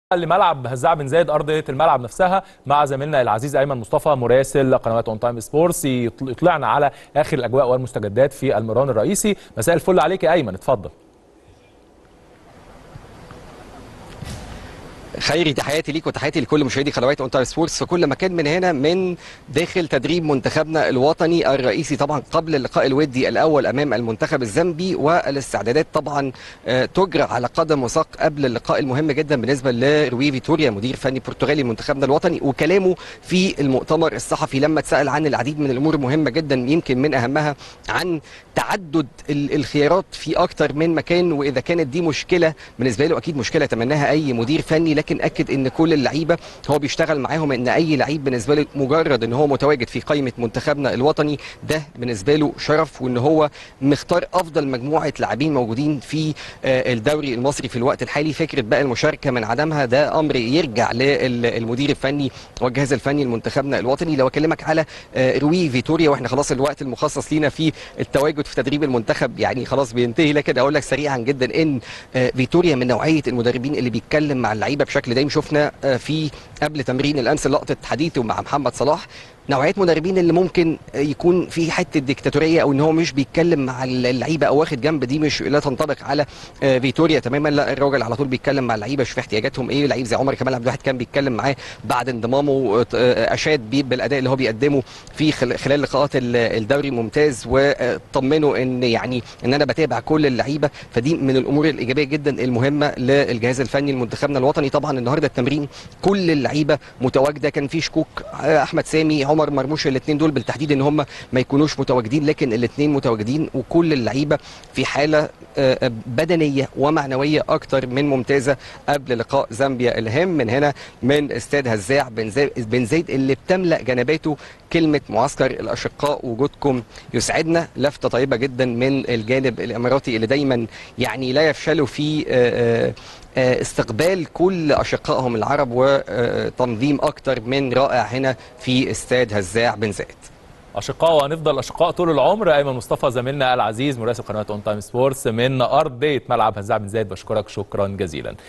لملعب هزاع بن زايد ارضيه الملعب نفسها مع زميلنا العزيز ايمن مصطفى مراسل قنوات اون تايم سبورتس يطلعنا على اخر الاجواء والمستجدات في المران الرئيسي مساء الفل عليك يا ايمن اتفضل خيري تحياتي ليك وتحياتي لكل مشاهدي قنوات اون تايم سبورتس في كل مكان من هنا من داخل تدريب منتخبنا الوطني الرئيسي طبعا قبل اللقاء الودي الاول امام المنتخب الزامبي والاستعدادات طبعا تجرى على قدم وساق قبل اللقاء المهم جدا بالنسبه لروي فيتوريا مدير فني برتغالي منتخبنا الوطني وكلامه في المؤتمر الصحفي لما اتسال عن العديد من الامور المهمه جدا يمكن من اهمها عن تعدد الخيارات في اكتر من مكان واذا كانت دي مشكله بالنسبه له اكيد مشكله تمناها اي مدير فني لكن اكد ان كل اللعيبه هو بيشتغل معاهم ان اي لعيب بالنسبه له مجرد ان هو متواجد في قائمه منتخبنا الوطني ده بالنسبه له شرف وان هو مختار افضل مجموعه لاعبين موجودين في الدوري المصري في الوقت الحالي فكره بقى المشاركه من عدمها ده امر يرجع للمدير الفني والجهاز الفني لمنتخبنا الوطني لو اكلمك على روي فيتوريا واحنا خلاص الوقت المخصص لينا في التواجد في تدريب المنتخب يعني خلاص بينتهي لكن اقول لك سريعا جدا ان فيتوريا من نوعيه المدربين اللي بيتكلم مع اللعيبه بشكل دايم شفنا في قبل تمرين الامس لقطه حديثه مع محمد صلاح نوعيه مدربين اللي ممكن يكون في حته ديكتاتوريه او ان هو مش بيتكلم مع اللعيبه او واخد جنب دي مش لا تنطبق على فيتوريا تماما لا الراجل على طول بيتكلم مع اللعيبه يشوف احتياجاتهم ايه لعيب زي عمر كمال عبد الواحد كان بيتكلم معاه بعد انضمامه اشاد بيه بالاداء اللي هو بيقدمه في خلال لقاءات الدوري الممتاز وطمنه ان يعني ان انا بتابع كل اللعيبه فدي من الامور الايجابيه جدا المهمه للجهاز الفني لمنتخبنا الوطني طبعا النهارده التمرين كل اللعيبه متواجده كان في شكوك احمد سامي عمر مرموش الاثنين دول بالتحديد ان هم ما يكونوش متواجدين لكن الاثنين متواجدين وكل اللعيبه في حاله بدنيه ومعنويه اكتر من ممتازه قبل لقاء زامبيا الهام من هنا من استاد هزاع بن زايد اللي بتملا جنباته كلمه معسكر الاشقاء وجودكم يسعدنا لفته طيبه جدا من الجانب الاماراتي اللي دايما يعني لا يفشلوا في استقبال كل اشقائهم العرب وتنظيم اكتر من رائع هنا في استاد هزاع بن زايد اشقاء وهنفضل اشقاء طول العمر ايمن مصطفى زميلنا العزيز مراسل قناه اون تايم سبورتس من ارضيه ملعب هزاع بن زايد بشكرك شكرا جزيلا